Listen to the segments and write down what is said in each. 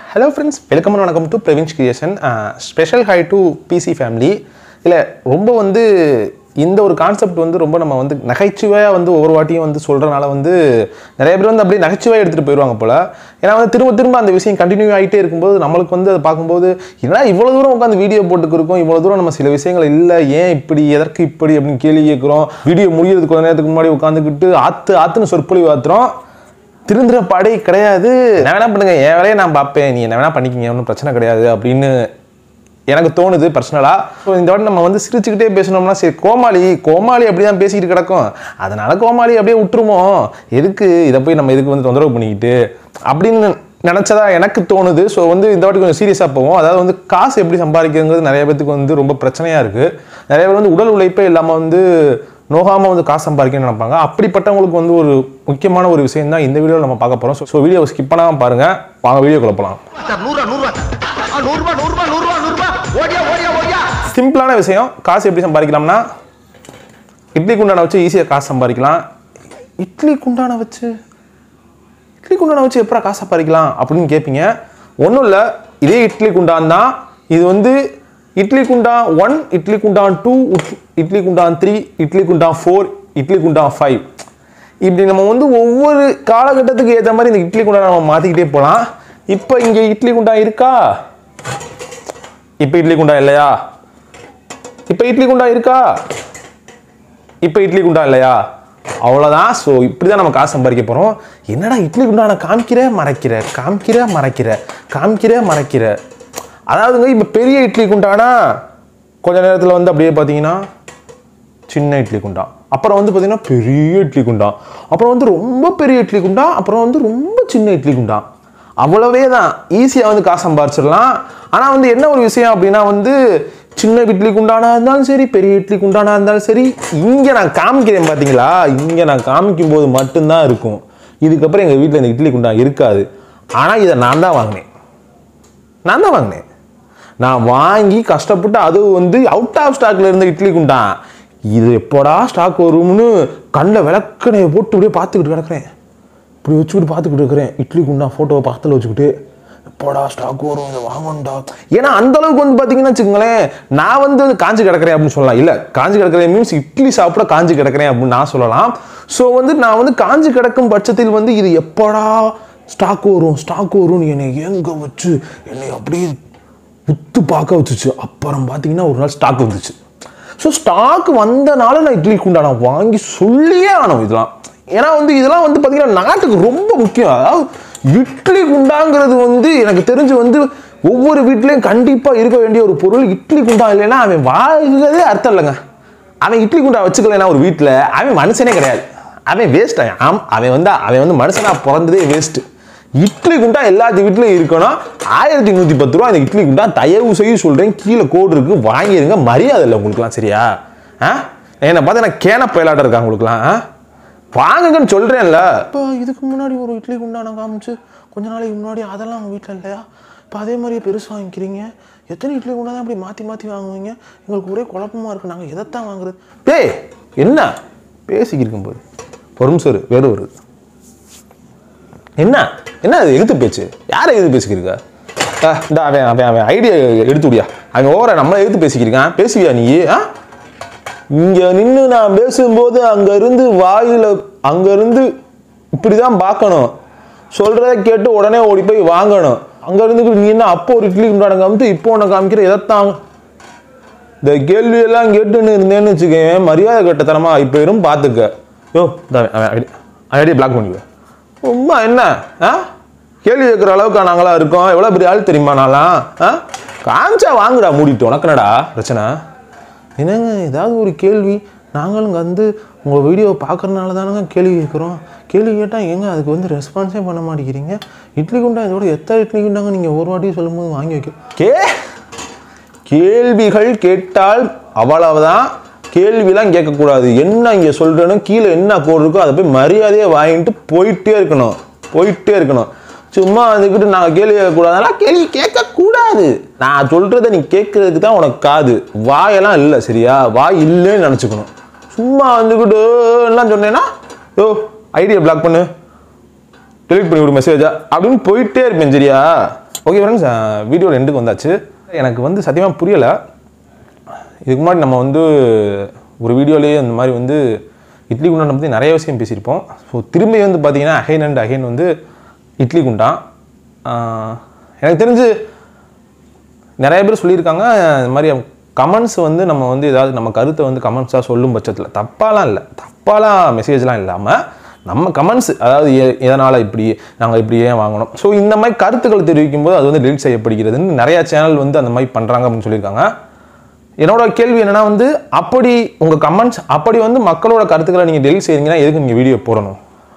hello friends welcome and வணக்கம் to Praveen's creation special hi to busy family இல்லை ரொம்ப வந்து இந்த ஒரு கான்செப்ட் வந்து ரொம்ப நம்ம வந்து நகைச்சுவையாக வந்து ஒவ்வொரு வாட்டியும் வந்து சொல்கிறனால வந்து நிறைய பேர் வந்து அப்படியே நகைச்சுவையாக எடுத்துகிட்டு போயிடுவாங்க போல் ஏன்னா வந்து திரும்ப திரும்ப அந்த விஷயம் கண்டினியூ ஆகிட்டே இருக்கும்போது நம்மளுக்கு வந்து அதை பார்க்கும்போது என்னடா இவ்வளோ தூரம் உட்காந்து வீடியோ போட்டுக்கிருக்கோம் இவ்வளோ தூரம் நம்ம சில விஷயங்கள் இல்லை ஏன் இப்படி எதற்கு இப்படி அப்படின்னு கேள்வி கேட்குறோம் வீடியோ முடியறதுக்கு கொஞ்ச நேரத்துக்கு முன்னாடி உட்காந்துக்கிட்டு ஆற்று ஆற்றுன்னு சொற்பொழிவு ஆத்துறோம் திருந்துற பாடே கிடையாது நான் வேணா பண்ணுங்க என் வேலையை நான் பார்ப்பேன் நீ என்ன வேணா பண்ணிக்கிங்க ஒன்றும் பிரச்சனை கிடையாது அப்படின்னு எனக்கு தோணுது பர்சனலாக ஸோ இந்த வாட்டி நம்ம வந்து சிரிச்சுக்கிட்டே பேசணும்னா சரி கோமாளி கோமாளி அப்படி தான் பேசிக்கிட்டு கிடக்கும் அதனால கோமாளி அப்படியே விட்டுருமோ எதுக்கு இதை போய் நம்ம எதுக்கு வந்து தொந்தரவு பண்ணிக்கிட்டு அப்படின்னு நினச்சதா எனக்கு தோணுது ஸோ வந்து இந்த வாட்டி கொஞ்சம் சீரியஸாக போவோம் அதாவது வந்து காசு எப்படி சம்பாதிக்கிறதுங்கிறது நிறைய பேத்துக்கு வந்து ரொம்ப பிரச்சனையாக இருக்குது நிறைய பேர் வந்து உடல் உழைப்பே இல்லாமல் வந்து நோகாமல் வந்து காசு சம்பாதிக்கணும்னு நினைப்பாங்க அப்படிப்பட்டவங்களுக்கு வந்து ஒரு முக்கியமான ஒரு விஷயம் தான் இந்த வீடியோவில் நம்ம பார்க்க போகிறோம் ஸோ வீடியோ ஸ்கிப் பண்ணாமல் பாருங்கள் வாங்க வீடியோக்குள்ள போகலாம் சார் நூறுரூவா நூறுரூவா ஆ நூறுரூவா நூறுரூவா நூறுரூவா நூறுரூவா ஓடியா ஓடியா ஓடியா சிம்பிளான விஷயம் காசு எப்படி சம்பாதிக்கலாம்னா இட்லி குண்டான வச்சு ஈஸியாக காசு சம்பாதிக்கலாம் இட்லி குண்டான வச்சு இட்லி குண்டான வச்சு எப்படா காசு சம்பாதிக்கலாம் அப்படின்னு கேட்பீங்க ஒன்றும் இல்லை இதே இட்லி குண்டான் தான் இது வந்து இட்லி குண்டான் ஒன் இட்லி குண்டான் டூ இட்லி குண்டான் த்ரீ இட்லி குண்டான் ஃபோர் இட்லி குண்டான் ஃபைவ் இப்படி நம்ம வந்து ஒவ்வொரு காலகட்டத்துக்கு ஏற்ற மாதிரி இந்த இட்லி குண்டான் நம்ம மாற்றிக்கிட்டே போகலாம் இப்போ இங்கே இட்லி குண்டான் இருக்கா இப்போ இட்லி குண்டா இல்லையா இப்போ இட்லி குண்டா இருக்கா இப்போ இட்லி குண்டா இல்லையா அவ்வளோதான் ஸோ இப்படி தான் நம்ம காசு சம்பாதிக்க போகிறோம் என்னடா இட்லி குண்டான காமிக்கிற மறைக்கிற காமிக்கிற மறைக்கிற காமிக்கிற மறைக்கிற அதாவதுங்க இப்போ பெரிய இட்லி குண்டானா கொஞ்ச நேரத்தில் வந்து அப்படியே பார்த்தீங்கன்னா சின்ன இட்லி குண்டா அப்புறம் வந்து பார்த்தீங்கன்னா பெரிய இட்லி குண்டா அப்புறம் வந்து ரொம்ப பெரிய இட்லி குண்டா அப்புறம் வந்து ரொம்ப சின்ன இட்லி குண்டா அவ்வளவே தான் ஈஸியாக வந்து காசு சம்பாரிச்சிடலாம் ஆனால் வந்து என்ன ஒரு விஷயம் அப்படின்னா வந்து சின்ன இட்லி குண்டானா இருந்தாலும் சரி பெரிய இட்லி குண்டானா இருந்தாலும் சரி இங்கே நான் காமிக்கிறேன் பார்த்தீங்களா இங்கே நான் காமிக்கும் போது மட்டும்தான் இருக்கும் இதுக்கப்புறம் எங்கள் வீட்டில் இந்த இட்லி குண்டா இருக்காது ஆனால் இதை நான் தான் வாங்கினேன் நான் தான் வாங்கினேன் நான் வாங்கி கஷ்டப்பட்டு அது வந்து அவுட் ஆஃப் ஸ்டாக்ல இருந்த இட்லி குண்டான் இது எப்போடா ஸ்டாக் வரும்னு கண்ணில் விளக்கணையை போட்டு அப்படியே பார்த்துக்கிட்டு கிடக்குறேன் இப்படி வச்சுக்கிட்டு பார்த்துக்கிட்டு இருக்கிறேன் இட்லி குண்டா ஃபோட்டோவை பக்கத்தில் வச்சுக்கிட்டு எப்போடா ஸ்டாக் வரும் இதை வாங்கணும்டா ஏன்னா அந்த அளவுக்கு வந்து பார்த்தீங்கன்னா வச்சுக்கோங்களேன் நான் வந்து காஞ்சி கிடக்கிறேன் அப்படின்னு சொல்லலாம் இல்லை காஞ்சி கிடக்கிறேன் மீன்ஸ் இட்லி சாப்பிட காஞ்சி கிடக்கிறேன் அப்படின்னு நான் சொல்லலாம் ஸோ வந்து நான் வந்து காஞ்சி கிடக்கும் பட்சத்தில் வந்து இது எப்போடா ஸ்டாக் வரும் ஸ்டாக் வரும் என்னை எங்க வச்சு என்னை அப்படியே உத்து பார்க்க வச்சுச்சு அப்புறம் பார்த்தீங்கன்னா ஒரு நாள் ஸ்டாக் வந்துச்சு ஸோ ஸ்டாக் வந்தனால நான் இட்லி குண்டா நான் வாங்கி சொல்லியே ஆனோம் இதெல்லாம் ஏன்னா வந்து இதெல்லாம் வந்து பார்த்தீங்கன்னா நாட்டுக்கு ரொம்ப முக்கியம் அதாவது இட்லி குண்டாங்கிறது வந்து எனக்கு தெரிஞ்சு வந்து ஒவ்வொரு வீட்லேயும் கண்டிப்பாக இருக்க வேண்டிய ஒரு பொருள் இட்லி குண்டா இல்லைன்னா அவன் வாழ்கிறதே அர்த்தம் இல்லைங்க அவன் இட்லி குண்டா வச்சுக்கலைன்னா ஒரு வீட்டில் அவன் மனுஷனே கிடையாது அவன் வேஸ்ட் ஆம் அவன் வந்து அவன் வந்து மனுஷனா பிறந்ததே வேஸ்ட்டு இட்லி குண்டா எல்லாத்து வீட்லையும் இருக்கணும் ஆயிரத்தி நூற்றி பத்து ரூபா அந்த இட்லி குண்டா தயவு செய்ய சொல்கிறேன் கீழே கோடு இருக்கு வாங்கிடுங்க மரியாதை இல்லை உங்களுக்குலாம் சரியா ஆ என்னை பார்த்தா நான் கேன பயலாட்டம் இருக்கா உங்களுக்குலாம் ஆ வாங்குங்கன்னு சொல்கிறேன்ல இப்போ இதுக்கு முன்னாடி ஒரு இட்லி குண்டா நான் காமிச்சு கொஞ்ச நாளைக்கு முன்னாடி அதெல்லாம் அவங்க வீட்டில் இல்லையா இப்போ அதே மாதிரியே பெருசு வாங்கிக்கிறீங்க எத்தனை இட்லி குண்டா தான் இப்படி மாற்றி மாற்றி வாங்குவீங்க எங்களுக்கு ஒரே குழப்பமா இருக்கு நாங்கள் எதைத்தான் வாங்குறது டேய் என்ன பேசிக்கிருக்கும் போது ஒரு நிமிஷம் இரு, வேறு வருது என்ன என்ன அது எதிர்த்து பேச்சு யாரை எதிர்த்து பேசிக்கிறீங்க ஆ, இந்தா அவன் அவன் அவன் ஐடியா எடுத்து விடியா அவன் ஓவரா நம்மளை எதிர்த்து பேசிக்கிறான் பேசுவியா நீ ஆ இங்க நின்று நான் பேசும்போது அங்க இருந்து வாயில அங்க இருந்து இப்படிதான் பார்க்கணும் சொல்றத கேட்டு உடனே ஓடி போய் வாங்கணும் அங்க இருந்து நீ என்ன அப்போ ஒரு இட்லி குண்டான காமிச்சு இப்போ உன்னை காமிக்கிற எதைத்தான் இந்த கேள்வி எல்லாம் கேட்டுன்னு இருந்தேன்னு வச்சுக்கேன் மரியாதை கட்டத்தனமா இப்போ இரும் பார்த்துக்க யோ இந்த அவன் அவன் ஐடி ஐடியை பிளாக் பண்ணிக்குவேன் உம்மா என்ன ஆ கேள்வி கேட்குற அளவுக்கு நாங்களா இருக்கோம் எவ்வளோ பெரிய ஆள் தெரியுமா நான்லாம் ஆ காமிச்சா வாங்குடா மூடிட்டு உனக்கு என்னடா பிரச்சனை என்னங்க ஏதாவது ஒரு கேள்வி நாங்களும் வந்து உங்கள் வீடியோவை பார்க்கறனால தானங்க கேள்வி கேட்குறோம் கேள்வி கேட்டால் எங்க அதுக்கு வந்து ரெஸ்பான்ஸே பண்ண மாட்டேங்கிறீங்க இட்லி குண்டா இதோட எத்தனை இட்லி குண்டாங்க நீங்கள் ஒரு வாட்டி சொல்லும்போது வாங்கி வைக்க கே கேள்விகள் கேட்டால் அவ்வளவுதான் கேள்விலாம் கேட்கக்கூடாது என்ன இங்கே சொல்கிறேன்னு கீழே என்ன கோடு இருக்கோ அதை போய் மரியாதையை வாங்கிட்டு போயிட்டே இருக்கணும் போயிட்டே இருக்கணும் சும்மா வந்துக்கிட்டு நாங்கள் கேள்வி கேட்கக்கூடாதுனா கேள்வி கேட்கக்கூடாது நான் சொல்கிறத நீ கேட்கறதுக்கு தான் உனக்கு காது வாயெல்லாம் இல்லை சரியா வாய் இல்லைன்னு நினச்சிக்கணும் சும்மா வந்துக்கிட்டு எல்லாம் சொன்னேன்னா யோ ஐடியா பிளாக் பண்ணு டெலிட் பண்ணி விடு மெசேஜா அப்படின்னு போயிட்டே இருப்பேன் சரியா ஓகே ஃப்ரெண்ட்ஸ் வீடியோ ரெண்டுக்கு வந்தாச்சு எனக்கு வந்து சத்தியமாக புரியலை இதுக்கு முன்னாடி நம்ம வந்து ஒரு வீடியோலேயே இந்த மாதிரி வந்து இட்லி குண்டான் பற்றி நிறைய விஷயம் பேசியிருப்போம் ஸோ திரும்பி வந்து பார்த்தீங்கன்னா அகைன் அண்ட் அகைன் வந்து இட்லி குண்டான் ஆஹ் எனக்கு தெரிஞ்சு நிறைய பேர் சொல்லியிருக்காங்க இந்த மாதிரி கமெண்ட்ஸ் வந்து நம்ம வந்து ஏதாவது நம்ம கருத்தை வந்து கமெண்ட்ஸாக சொல்லும் பட்சத்தில் தப்பாலாம் இல்லை தப்பாலாம் மெசேஜ்லாம் இல்லாமல் நம்ம கமெண்ட்ஸ் அதாவது எ- எதனால் இப்படி நாங்கள் இப்படி ஏன் வாங்கணும் ஸோ இந்த மாதிரி கருத்துக்கள் தெரிவிக்கும் போது அது வந்து டெலிட் செய்யப்படுகிறதுன்னு நிறைய சேனல் வந்து அந்த மாதிரி பண்ணுறாங்க அப்படின்னு சொல்லியிருக்காங்க என்னோட கேள்வி என்னன்னா வந்து அப்படி உங்கள் கமெண்ட்ஸ் அப்படி வந்து மக்களோட கருத்துக்களை நீங்கள் டெலிட் செய்றீங்கன்னா எதுக்கு நீங்கள் வீடியோ போடணும்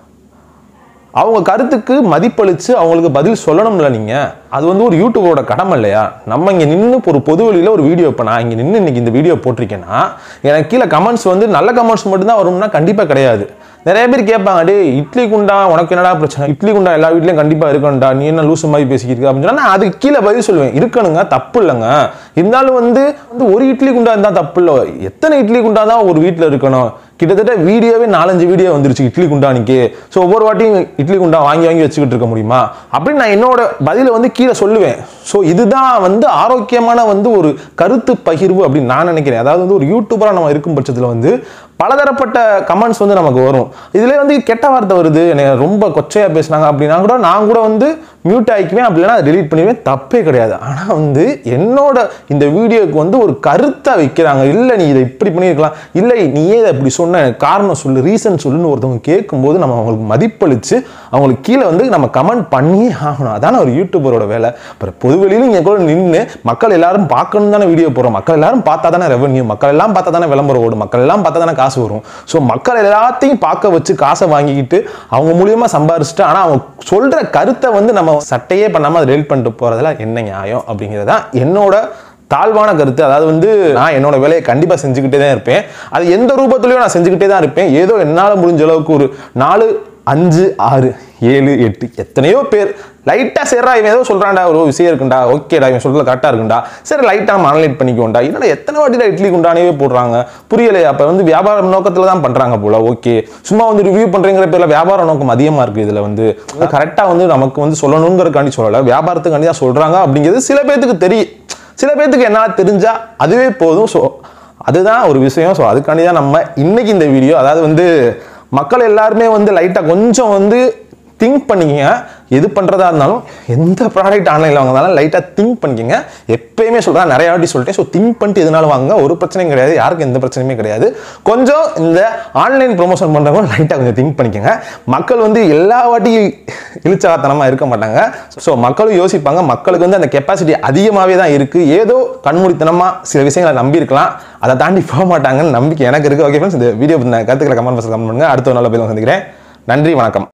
அவங்க கருத்துக்கு மதிப்பளித்து அவங்களுக்கு பதில் சொல்லணும்ல நீங்கள் அது வந்து ஒரு யூடியூபரோட கடமை இல்லையா நம்ம இங்கே நின்று ஒரு பொது வழியில் ஒரு வீடியோ இப்போ நான் இங்கே நின்று இன்னைக்கு இந்த வீடியோ போட்டிருக்கேன்னா எனக்கு கீழே கமெண்ட்ஸ் வந்து நல்ல கமெண்ட்ஸ் மட்டும்தான் வரும்னா கண்டிப்பாக கிடையாது நிறைய பேர் கேட்பாங்க டேய் இட்லி குண்டா உனக்கு என்னடா பிரச்சனை இட்லி குண்டா எல்லா வீட்லையும் கண்டிப்பாக இருக்கணும்டா நீ என்ன லூசு மாதிரி பேசிக்கிட்டு அப்படின்னு சொன்னா நான் அதுக்கு கீழே பதில் சொல்லுவேன் இருக்கணுங்க தப்பு இல்லைங்க இருந்தாலும் வந்து வந்து ஒரு இட்லி குண்டா இருந்தால் தப்பு இல்லை எத்தனை இட்லி குண்டா தான் ஒரு வீட்டில் இருக்கணும் கிட்டத்தட்ட வீடியோவே நாலஞ்சு வீடியோ வந்துருச்சு இட்லி குண்டானிக்கு ஸோ ஒவ்வொரு வாட்டியும் இட்லி குண்டா வாங்கி வாங்கி வச்சுக்கிட்டு இருக்க முடியுமா அப்படின்னு நான் என்னோட பதிலை வந்து கீழே சொல்லுவேன் ஸோ இதுதான் வந்து ஆரோக்கியமான வந்து ஒரு கருத்து பகிர்வு அப்படின்னு நான் நினைக்கிறேன் அதாவது வந்து ஒரு யூடியூபராக நம்ம இருக்கும் பட்சத்தில் வந்து பலதரப்பட்ட கமெண்ட்ஸ் வந்து நமக்கு வரும் இதுல வந்து கெட்ட வார்த்தை வருது என்னை ரொம்ப கொச்சையா பேசுனாங்க அப்படின்னா கூட நான் கூட வந்து மியூட் ஆகிக்குவேன் அப்படின்னா டெலீட் பண்ணிடுவேன் தப்பே கிடையாது ஆனால் வந்து என்னோட இந்த வீடியோக்கு வந்து ஒரு கருத்தை வைக்கிறாங்க இல்லை நீ இதை இப்படி பண்ணியிருக்கலாம் இல்லை நீ ஏன் இதை இப்படி சொன்ன எனக்கு காரணம் சொல்லு ரீசன் சொல்லுன்னு ஒருத்தவங்க கேட்கும்போது நம்ம அவங்களுக்கு மதிப்பளித்து அவங்களுக்கு கீழே வந்து நம்ம கமெண்ட் பண்ணியே ஆகணும் அதான ஒரு யூடியூபரோட வேலை அப்புறம் பொதுவெளியிலும் இங்கே கூட நின்று மக்கள் எல்லாரும் பார்க்கணும் தானே வீடியோ போகிறோம் மக்கள் எல்லாரும் பார்த்தா தானே ரெவன்யூ மக்கள் எல்லாம் பார்த்தா தானே விளம்பரம் ஓடும் மக்கள் எல்லாம் பார்த்தா தானே காசு வரும் ஸோ மக்கள் எல்லாத்தையும் பார்க்க வச்சு காசை வாங்கிக்கிட்டு அவங்க மூலியமா சம்பாரிச்சுட்டு ஆனால் அவங்க சொல்ற கருத்தை வந்து நம்ம சட்டையே பண்ணாமல் அதை டெலிட் பண்ணிட்டு போறதுல என்ன நியாயம் அப்படிங்கிறது தான் என்னோட தாழ்வான கருத்து அதாவது வந்து நான் என்னோட வேலையை கண்டிப்பாக செஞ்சுக்கிட்டே தான் இருப்பேன் அது எந்த ரூபத்துலையும் நான் செஞ்சுக்கிட்டே தான் இருப்பேன் ஏதோ என்னால் முடிஞ்ச அளவுக்கு ஒரு நாலு அஞ்சு ஆறு ஏழு எட்டு எத்தனையோ பேர் லைட்டாக சேர்றா இவன் ஏதோ சொல்கிறான்டா ஒரு விஷயம் இருக்குண்டா ஓகேடா இவன் சொல்றது கரெக்டாக இருக்குண்டா சரி லைட்டாக நம்ம அனலைட் பண்ணிக்கோண்டா என்னடா எத்தனை வாட்டிடா இட்லி குண்டானே போடுறாங்க புரியலையா அப்போ வந்து வியாபார நோக்கத்தில் தான் பண்ணுறாங்க போல ஓகே சும்மா வந்து ரிவ்யூ பண்ணுறங்கிற பேரில் வியாபார நோக்கம் அதிகமாக இருக்குது இதில் வந்து கரெக்டாக வந்து நமக்கு வந்து சொல்லணுங்கிறக்காண்டி சொல்லலை வியாபாரத்துக்காண்டி தான் சொல்கிறாங்க அப்படிங்கிறது சில பேர்த்துக்கு தெரியும் சில பேர்த்துக்கு என்ன தெரிஞ்சா அதுவே போதும் ஸோ அதுதான் ஒரு விஷயம் ஸோ அதுக்காண்டி தான் நம்ம இன்னைக்கு இந்த வீடியோ அதாவது வந்து மக்கள் எல்லாருமே வந்து லைட்டாக கொஞ்சம் வந்து திங்க் பண்ணிக்கங்க எது பண்ணுறதா இருந்தாலும் எந்த ப்ராடக்ட் ஆன்லைனில் வாங்கினாலும் லைட்டாக திங்க் பண்ணிக்கங்க எப்பயுமே சொல்கிறேன் நிறைய வாட்டி சொல்லிட்டேன் ஸோ திங்க் பண்ணிட்டு எதனாலும் வாங்க ஒரு பிரச்சனையும் கிடையாது யாருக்கும் எந்த பிரச்சனையுமே கிடையாது கொஞ்சம் இந்த ஆன்லைன் ப்ரொமோஷன் பண்ணுறவங்க லைட்டாக கொஞ்சம் திங்க் பண்ணிக்கங்க மக்கள் வந்து எல்லா வாட்டியும் இழிச்சகாத்தனமாக இருக்க மாட்டாங்க ஸோ மக்களும் யோசிப்பாங்க மக்களுக்கு வந்து அந்த கெப்பாசிட்டி அதிகமாகவே தான் இருக்குது ஏதோ கண்மூடித்தனமாக சில விஷயங்களை நம்பியிருக்கலாம் அதை தாண்டி போக மாட்டாங்கன்னு நம்பிக்கை எனக்கு இருக்குது ஓகே ஃப்ரெண்ட்ஸ் இந்த வீடியோ கருத்துக்களை கமெண்ட் பாக்ஸில் கமெண்ட் பண்ணுங்க அடுத்த ஒரு நல்ல பேரும் சந்திக்கிறேன் நன்றி வணக்கம்